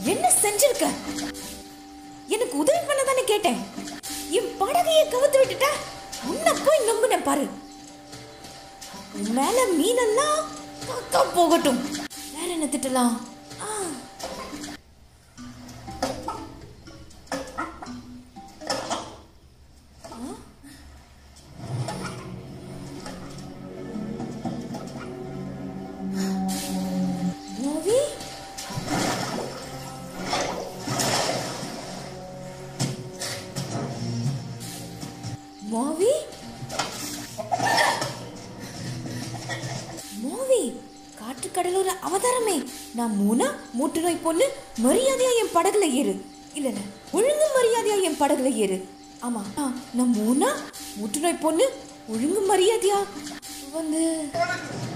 என்ன செஞ்சிருக்க எனக்கு உதவி பண்ண தானே கேட்டேன் என் படகையை கவுத்து விட்டுட்ட உன்னை போய் நம்புனேன் பாரு உன் மேல மீனெல்லாம் காக்கா போகட்டும் வேற என்ன திட்டலாம் ஆ. ஆ? மூவி மூவி மூவி காற்று கடலோர அவதாரமே நான் மூணா மூட்டு நோய் பொண்ணு மரியாதையா என் படகுல ஏறு இல்ல இல்ல ஒழுங்கு மரியாதையா என் படகுல ஏறு ஆமா ஆ, நான் மூணா மூட்டு நோய் பொண்ணு ஒழுங்கு மரியாதையா வந்து